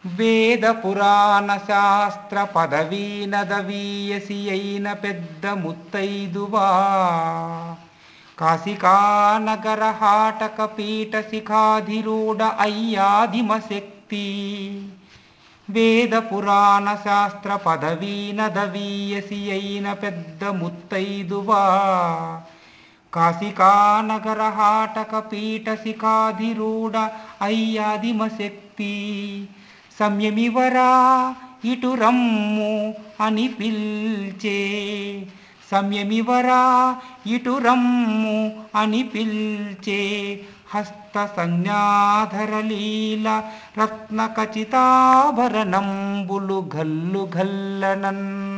వేద పురాణ శాస్త్ర పదవీనదవీయసి అయిన పెద్ద ముత్తైదువా కాశికానగర హాటక పీఠ శిఖాధిరూఢ అయ్యాదిమ శక్తి వేద పురాణ శాస్త్ర పదవీనదవీయసి అయిన పెద్ద ముత్తైదువా కాశికానగర హాటక పీఠ శిఖాధిరూఢ అయ్యాదిమ శక్తి సంయమివరా ఇటు రమ్ము అని పిల్చే సంయమివరా ఇటు రమ్ము అని పిల్చే హస్త సంజ్ఞాధర లీల రత్న ఖచితాభరణంబులు గల్లు గల్లనన్